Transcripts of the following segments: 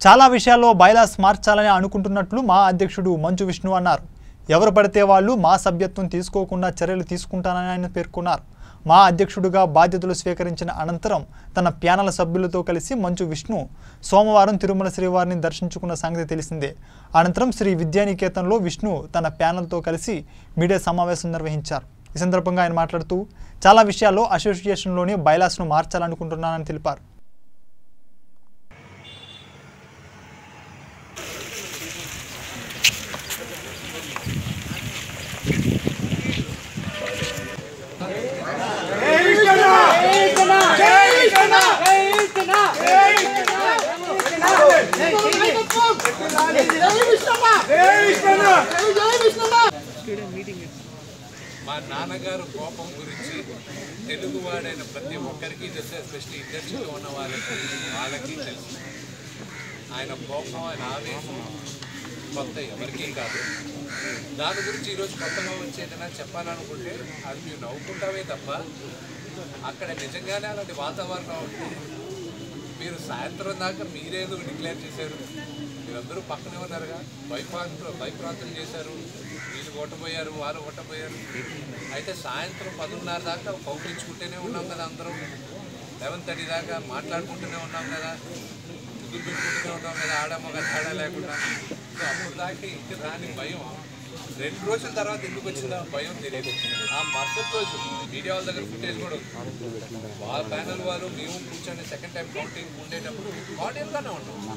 చాలా విషయాల్లో బైలాస్ మార్చాలని అనుకుంటున్నట్లు మా అధ్యక్షుడు మంచు విష్ణు అన్నారు ఎవరు పడితే వాళ్ళు మా సభ్యత్వం తీసుకోకుండా చర్యలు తీసుకుంటానని ఆయన పేర్కొన్నారు మా అధ్యక్షుడిగా బాధ్యతలు స్వీకరించిన అనంతరం తన ప్యానల్ సభ్యులతో కలిసి మంచు విష్ణు సోమవారం తిరుమల శ్రీవారిని దర్శించుకున్న సంగతి తెలిసిందే అనంతరం శ్రీ విద్యానికేతన్లో విష్ణు తన ప్యానల్తో కలిసి మీడియా సమావేశం నిర్వహించారు ఈ సందర్భంగా ఆయన మాట్లాడుతూ చాలా విషయాల్లో అసోసియేషన్లోని బైలాస్ను మార్చాలనుకుంటున్నానని తెలిపారు మా నాన్నగారు కోపం గురించి తెలుగువాడైన ప్రతి ఒక్కరికి తెలుసు ఎస్పెషల్లీ ఇండస్ట్రీలో ఉన్న వాళ్ళకి వాళ్ళకి తెలుసు ఆయన కోపం ఆయన ఆవేశం కొత్త ఎవరికీ కాదు దాని గురించి ఈరోజు కొత్తగా వచ్చేదైనా చెప్పాలనుకుంటే అది మీరు నవ్వుకుంటామే తప్ప అక్కడ నిజంగానే అలాంటి వాతావరణం ఉంటే మీరు సాయంత్రం దాకా మీరేదో డిక్లేర్ చేశారు మీరందరూ పక్కనే ఉన్నారుగా భయప్రాంత భయప్రాంతం చేశారు వీళ్ళు కొట్టబోయారు వాళ్ళు కొట్టబోయారు అయితే సాయంత్రం పదున్నర దాకా కౌపించుకుంటూనే ఉన్నాం కదా అందరం లెవెన్ థర్టీ దాకా మాట్లాడుకుంటూనే ఉన్నాం కదా ముగ్గురు పెట్టుకుంటూనే ఉన్నాం కదా ఆడమ్మగా తేడా లేకుండా సో అప్పుడు దాకా ఇంక రాని భయం రెండు రోజుల తర్వాత ఎందుకు వచ్చిందో ఆ భయం తెలియదు ఆ మరుసటి రోజు మీడియా వాళ్ళ దగ్గర ఫుటేజ్ కూడా ఉంది వాళ్ళ ప్యానల్ వాళ్ళు మేము కూర్చొని సెకండ్ టైం కౌంటింగ్ ఉండేటప్పుడు ఆడియన్గానే ఉన్నాం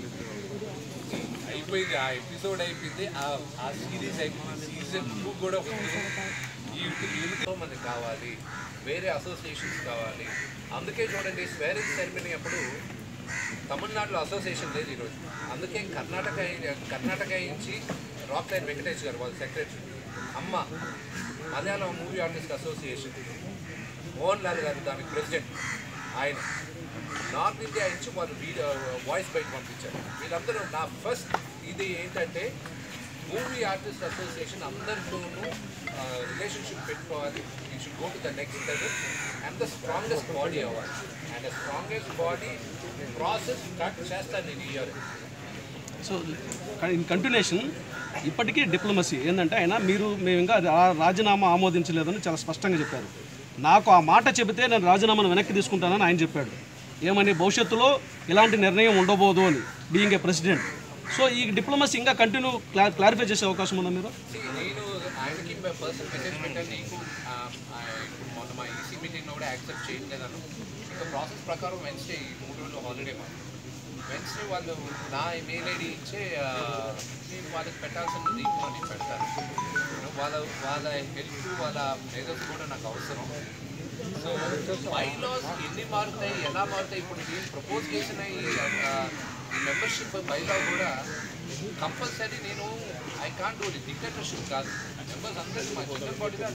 అయిపోయింది ఆ ఎపిసోడ్ అయిపోయింది ఆ ఆ సిరీస్ అయిపోయింది సీజన్ టూ కూడా ఉంది ఈ యూనిట్తో మనకి కావాలి వేరే అసోసియేషన్స్ కావాలి అందుకే చూడండి స్వేరింగ్ సెరమనీ అప్పుడు తమిళనాడులో అసోసియేషన్ లేదు ఈరోజు అందుకే కర్ణాటక కర్ణాటక నుంచి రాక్ లైన్ వెంకటేష్ గారు వాళ్ళ సెక్రటరీ అమ్మ Malayalam movie artist association Mohan Lal గారు దానికి ప్రెసిడెంట్ ఆయన నార్త్ ఇండియా నుంచి వాళ్ళు వీడియో వాయిస్ బయట పంపించారు వీళ్ళందరూ నా ఫస్ట్ ఇది ఏంటంటే మూవీ ఆర్టిస్ట్ అసోసియేషన్ అందరితోనూ రిలేషన్షిప్ పెట్టుకోవాలి you should go to the next level and the strongest body అవ్వాలి and the strongest body process start చేస్తాను నేను ఇయర్ సో ఇన్ కంటిన్యూషన్ ఇప్పటికీ డిప్లొమసీ ఏంటంటే ఆయన మీరు మేము ఇంకా అది ఆ రాజీనామా ఆమోదించలేదని చాలా స్పష్టంగా చెప్పారు నాకు ఆ మాట చెబితే నేను రాజీనామాను వెనక్కి తీసుకుంటానని ఆయన చెప్పాడు ఏమని భవిష్యత్తులో ఇలాంటి నిర్ణయం ఉండబోదు అని బీయింగ్ ఏ ప్రెసిడెంట్ సో ఈ డిప్లొమసీ ఇంకా కంటిన్యూ క్లా క్లారిఫై చేసే అవకాశం ఉందా మీరు See, నేను ఆయనకి పర్సనల్ మెసేజ్ పెట్టాను నీకు ఆ, ఆ, ఇప్పుడు మొన్న మా ఈసీ మీటింగ్లో కూడా యాక్సెప్ట్ చేయట్లేదను ఇంకా ప్రాసెస్ ప్రకారం వెన్స్డే ఈ మూడు రోజులు హాలిడే మాకు వెన్స్డే వాళ్ళు నా మెయిల్ ఐడి ఇచ్చే ఆ, నేను వాళ్ళకి పెట్టాల్సిన దీంట్లో నేను పెడతాను వాళ్ళ వాళ్ళ హెల్ప్ వాళ్ళ మేధస్ కూడా నాకు అవసరం సో బైలాస్ ఎన్ని మారుతాయి ఎలా మారుతాయి ఇప్పుడు నేను ప్రపోజ్ చేసిన ఈ మెంబర్షిప్ బైలా కూడా కంపల్సరీ నేను ఐ కాంట్ డూ డిక్టేటర్షిప్ కాదు మెంబర్స్ అందరికీ మా జనరల్ బాడీగా